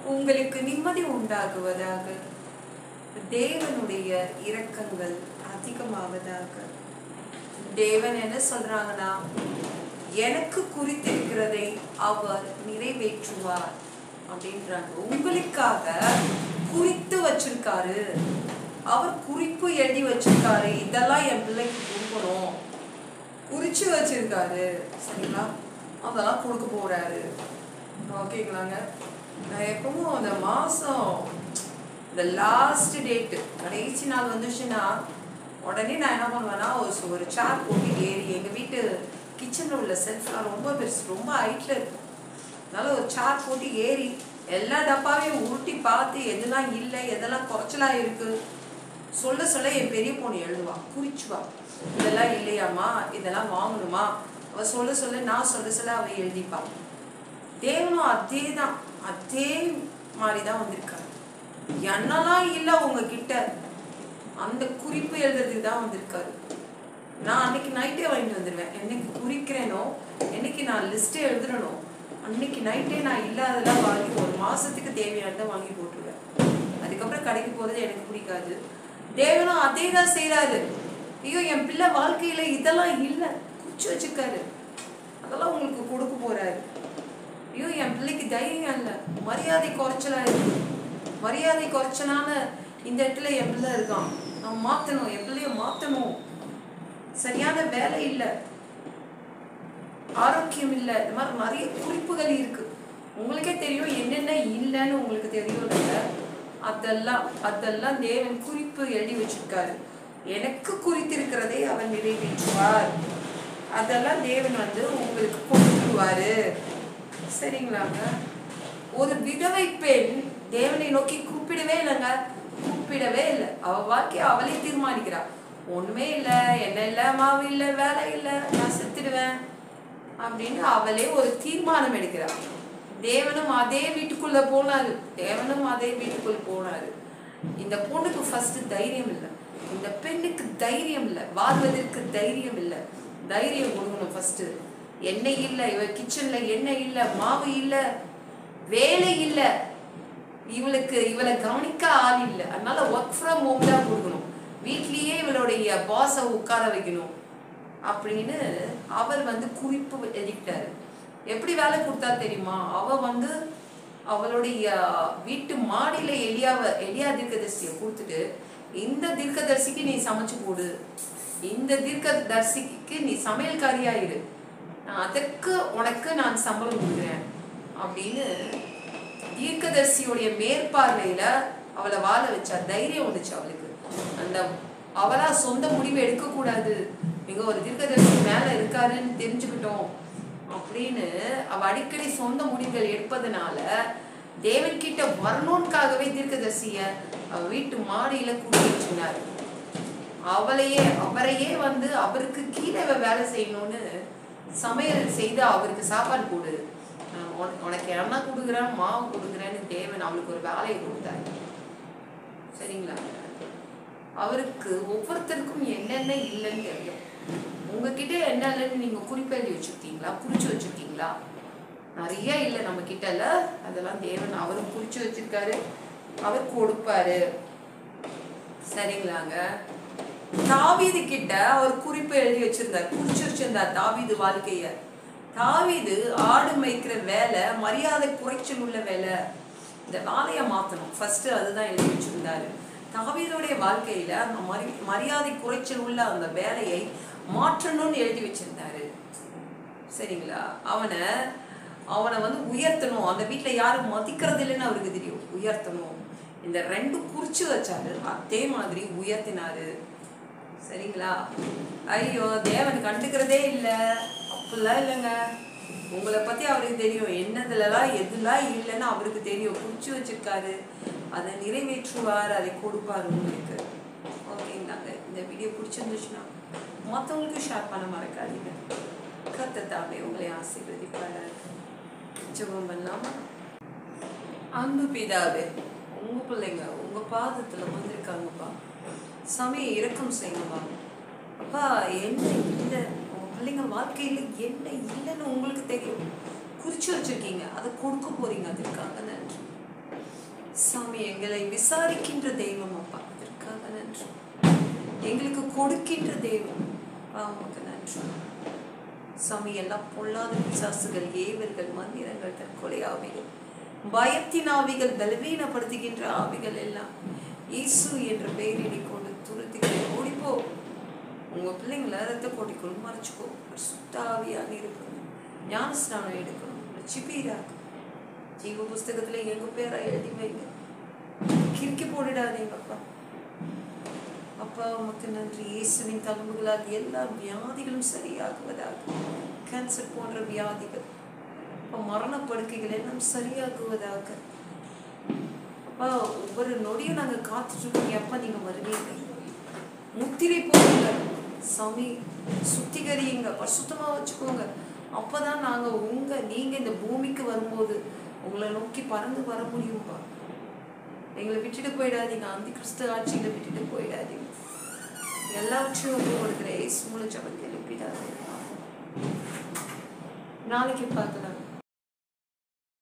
உங்களுக்கு நிம்மதி உண்டாகுவதாக தேவனுடைய இரக்கங்கள் அதிகமாவதாக தேவன் என்ன சொல்றாங்கன்னா எனக்கு குறித்திருக்கிறதை அவர் நிறைவேற்றுவார் அப்படின்றாங்க உங்களுக்காக குறித்து வச்சிருக்காரு அவர் குறிப்பு எழுதி வச்சிருக்காரு இதெல்லாம் என் பிள்ளைக்கு கொடுக்கணும் குறிச்சு வச்சிருக்காரு சரிங்களா அதெல்லாம் கொடுக்க போறாரு ஓகேங்களாங்க நான் எப்பவும் அந்த மாசம் இந்த லாஸ்ட் டேட்டு கடைசி நாள் வந்துச்சுன்னா உடனே நான் என்ன பண்ணுவேன்னா ஒரு சு- ஒரு சேர் போட்டு ஏறி எங்கள் வீட்டு கிச்சனில் உள்ள செல்ஃப்லாம் ரொம்ப பெருசு ரொம்ப ஹைட்டில் இருக்கும் அதனால ஒரு சேர் போட்டு ஏறி எல்லா டப்பாவையும் உருட்டி பார்த்து எதெல்லாம் இல்லை எதெல்லாம் குறைச்சலா இருக்கு சொல்ல சொல்ல என் பெரிய பொண்ணு எழுதுவா குறிச்சுவா இதெல்லாம் இல்லையாம்மா இதெல்லாம் வாங்கணுமா அவ சொல்ல சொல்ல நான் சொல்ல சொல்ல அவ எழுதிப்பா தேவனும் அதே தான் அதே மாதிரி தான் வந்திருக்காரு என்னெல்லாம் இல்லை உங்ககிட்ட அந்த குறிப்பு எழுதுறதுக்கு தான் வந்திருக்காரு நான் அன்னைக்கு நைட்டே வாங்கிட்டு வந்துடுவேன் என்னைக்கு குறிக்கிறேனோ என்னைக்கு நான் லிஸ்ட்டே எழுதுறனோ அன்னைக்கு நைட்டே நான் இல்லாததெல்லாம் வாங்கி ஒரு மாசத்துக்கு தேவையானதை வாங்கி போட்டுருவேன் அதுக்கப்புறம் கடைக்கு போகிறது எனக்கு பிடிக்காது தேவனும் அதே தான் செய்கிறாரு ஐயோ என் பிள்ளை வாழ்க்கையில இதெல்லாம் இல்லை குறிச்சு வச்சிருக்காரு அதெல்லாம் உங்களுக்கு கொடுக்க போறாரு ஐயோ என் பிள்ளைக்கு தைரியம் இல்லை மரியாதை குறைச்சலா இருக்கு மரியாதை குறைச்சலான இந்த இடத்துல என் பிள்ளை இருக்கான் நான் மாத்தணும் என் பிள்ளைய மாத்தணும் சரியான வேலை இல்லை ஆரோக்கியம் இல்லை இந்த மாதிரி நிறைய குறிப்புகள் இருக்கு உங்களுக்கே தெரியும் என்னென்ன இல்லைன்னு உங்களுக்கு தெரியும் இல்ல அதெல்லாம் அதெல்லாம் தேவன் குறிப்பு எழுதி வச்சிருக்காரு எனக்கு குறித்திருக்கிறதை அவன் நிறைவேற்றுவார் அதெல்லாம் தேவன் வந்து உங்களுக்கு கொடுத்துருவாரு சரிங்களாங்க ஒரு விதவை பெண் தேவனை நோக்கி கூப்பிடவே இல்லைங்க கூப்பிடவே இல்லை அவ வாழ்க்கையை அவளே தீர்மானிக்கிறா ஒண்ணுமே இல்லை என்ன இல்லை மாவு இல்லை வேலை இல்லை நான் செத்துடுவேன் அப்படின்னு அவளே ஒரு தீர்மானம் எடுக்கிறாள் தேவனும் அதே வீட்டுக்குள்ள போனாரு தேவனும் அதே வீட்டுக்குள்ள போனாரு இந்த பொண்ணுக்கு ஃபர்ஸ்ட் தைரியம் இல்லை இந்த பெண்ணுக்கு தைரியம் இல்லை வாழ்வதற்கு தைரியம் இல்லை தைரியம் கொடுக்கணும் ஃபர்ஸ்ட் எண்ணெய் இல்லை இவ கிச்சன்ல எண்ணெய் இல்லை மாவு இல்லை வேலை இல்லை இவளுக்கு இவளை கவனிக்க ஆள் இல்லை அதனால ஒர்க் ஃப்ரம் ஹோம் தான் கொடுக்கணும் வீட்லயே இவளுடைய பாஸை உட்கார வைக்கணும் அப்படின்னு அவர் வந்து குறிப்பு எழுதிக்கிட்டாரு எப்படி வேலை கொடுத்தா தெரியுமா அவ வந்து அவளுடைய வீட்டு மாடியில எலியாவை எலியா தீர்க்கதரிசியை கொடுத்துட்டு இந்த தீர்க்கதரிசிக்கு நீ சமைச்சு போடு இந்த தீர்க்கதரிசிக்கு நீ சமையல்காரியா இரு நான் அதற்கு உனக்கு நான் சம்பளம் கொடுக்குறேன் அப்படின்னு தீர்க்கதரிசியுடைய மேற்பார்வையில அவளை வாழ வச்சா தைரியம் வந்துச்சு அவளுக்கு அந்த அவளா சொந்த முடிவு எடுக்க கூடாது இங்க ஒரு தீர்க்கதரிசி மேல இருக்காருன்னு தெரிஞ்சுக்கிட்டோம் அப்படின்னு அவ அடிக்கடி சொந்த முடிவுகள் எடுப்பதனால தேவன் கிட்ட வரணும்காகவே தீர்க்கதரிசிய அவ வீட்டு மாடியில கூட்டி வச்சுனார் அவளையே அவரையே வந்து அவருக்கு கீழே இவ வேலை செய்யணும்னு சமையல் செய்து அவருக்கு சாப்பாடு போடு நான் உன- உனக்கு என்ன கொடுக்குறேன் மாவு கொடுக்குறேன்னு தேவன் அவளுக்கு ஒரு வேலையை கொடுத்தாரு சரிங்களா அவருக்கு ஒவ்வொருத்தருக்கும் என்னென்ன இல்லைன்னு தெரியும் உங்ககிட்ட என்ன இல்லைன்னு நீங்க குறிப்பெழுதி வச்சிருக்கீங்களா குறிச்சு வச்சிருக்கீங்களா நிறைய இல்லை நம்ம கிட்டல அதெல்லாம் தேவன் அவரும் குறிச்சு வச்சிருக்காரு அவர் கொடுப்பாரு சரிங்களாங்க தாவீது கிட்ட அவர் குறிப்பு எழுதி வச்சிருந்தார் குறிச்சு வச்சிருந்தார் தாவீது வாழ்க்கைய தாவீது ஆடு மேய்க்கிற வேலை மரியாதை குறைச்சல் உள்ள வேலை இந்த வேலையை மாத்தணும் ஃபர்ஸ்ட் அதுதான் எழுதி வச்சிருந்தாரு தாவீதுடைய வாழ்க்கையில அந்த மரி மரியாதை குறைச்சல் உள்ள அந்த வேலையை மாற்றணும்னு எழுதி வச்சிருந்தாரு சரிங்களா அவனை அவனை வந்து உயர்த்தணும் அந்த வீட்டில் யாரும் மதிக்கிறது இல்லைன்னு அவருக்கு தெரியும் உயர்த்தணும் இந்த ரெண்டு குறிச்சு வச்சாரு அதே மாதிரி உயர்த்தினாரு சரிங்களா ஐயோ தேவன் கண்டுக்கிறதே இல்லை அப்படிலாம் இல்லைங்க உங்களை பத்தி அவருக்கு தெரியும் என்னதுலலாம் எதுலாம் இல்லைன்னு அவருக்கு தெரியும் குறிச்சு வச்சிருக்காரு அதை நிறைவேற்றுவார் அதை கொடுப்பார் உங்களுக்கு ஓகேங்களாங்க இந்த வீடியோ பிடிச்சிருந்துச்சுன்னா மற்றவங்களுக்கு ஷேர் பண்ண மறக்காதீங்க கத்தத்தாமே உங்களை ஆசீர்வதிப்பாரு ஜெபம் பண்ணலாமா அன்பு பிதாவே உங்க பிள்ளைங்க உங்க பாதத்துல வந்திருக்காங்கப்பா சமய இரக்கம் செய்யுங்கப்பா அப்பா என்ன இல்லை உங்க பிள்ளைங்க வாழ்க்கையில என்ன இல்லைன்னு உங்களுக்கு தெரியும் குறிச்சு வச்சிருக்கீங்க அதை கொடுக்க போறீங்க அதுக்காக நன்றி சாமி எங்களை விசாரிக்கின்ற தெய்வம் அப்பா அதற்காக நன்றி எங்களுக்கு கொடுக்கின்ற தெய்வம் அப்பா உமக்கு நன்றி சாமி எல்லாம் பொல்லாத பிசாசுகள் ஏவல்கள் மந்திரங்கள் தற்கொலை ஆவிகள் பயத்தின் ஆவிகள் பலவீனப்படுத்துகின்ற ஆவிகள் எல்லாம் இயேசு என்ற பெயரினை கொண்டு துரத்துகளை ஓடிப்போ உங்க பிள்ளைங்களை ரத்த கோட்டிக்குள் மறைச்சுக்கோ சுத்த ஆவியான இருக்கணும் ஞான ஸ்நானம் எடுக்கணும் சிப்பீராக்கும் ஜீவ புஸ்தகத்துல எங்க பேரை எழுதி வைங்க கிறுக்கி போட்டுடாதீங்க அப்பா அப்பா உமக்கு நன்றி இயேசுவின் தழும்புகளால் எல்லா வியாதிகளும் சரியாகுவதாக கேன்சர் போன்ற வியாதிகள் அப்பா மரண படுக்கைகள் எல்லாம் சரியாகுவதாக அப்பா ஒவ்வொரு நொடியும் நாங்க காத்துட்டு இருக்கோம் எப்ப நீங்க வருவீங்க முத்திரை போடுங்க சாமி சுத்திகரியுங்க பரிசுத்தமா வச்சுக்கோங்க அப்பதான் நாங்க உங்க நீங்க இந்த பூமிக்கு வரும்போது உங்களை நோக்கி பறந்து வர முடியும்பா எங்களை விட்டுட்டு போயிடாதீங்க அந்த கிறிஸ்து ஆட்சியில விட்டுட்டு போயிடாதீங்க எல்லாவற்றையும் ஒப்பு கொடுக்குற ஏசு மூலம் ஜபத்தை எழுப்பிடாதீங்க நாளைக்கு பார்க்கலாம்